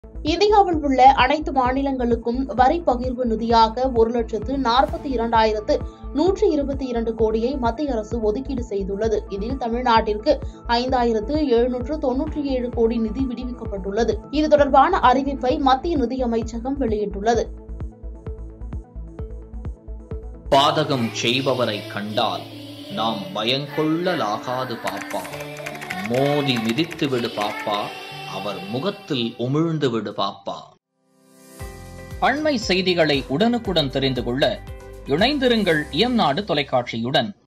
இந்தியாவில் உள்ள அனைத்து மாநிலங்களுக்கும் வரி பகிர்வு நிதியாக ஒரு லட்சத்து நாற்பத்தி இரண்டாயிரத்து நூற்றி இருபத்தி இரண்டு கோடியை மத்திய அரசு ஒதுக்கீடு செய்துள்ளது இதில் தமிழ்நாட்டிற்கு ஐந்தாயிரத்து எழுநூற்று தொன்னூற்றி ஏழு கோடி நிதி விடுவிக்கப்பட்டுள்ளது இது தொடர்பான அறிவிப்பை மத்திய நிதியமைச்சகம் வெளியிட்டுள்ளது பாதகம் செய்பவரை கண்டால் நாம் பயங்கொள்ளலாகாது பாப்பா மோதி மிதித்து விடு பாப்பா அவர் முகத்தில் உமிழ்ந்து விடு பாப்பா அண்மை செய்திகளை உடனுக்குடன் தெரிந்து கொள்ள இணைந்திருங்கள் இயம்நாடு தொலைக்காட்சியுடன்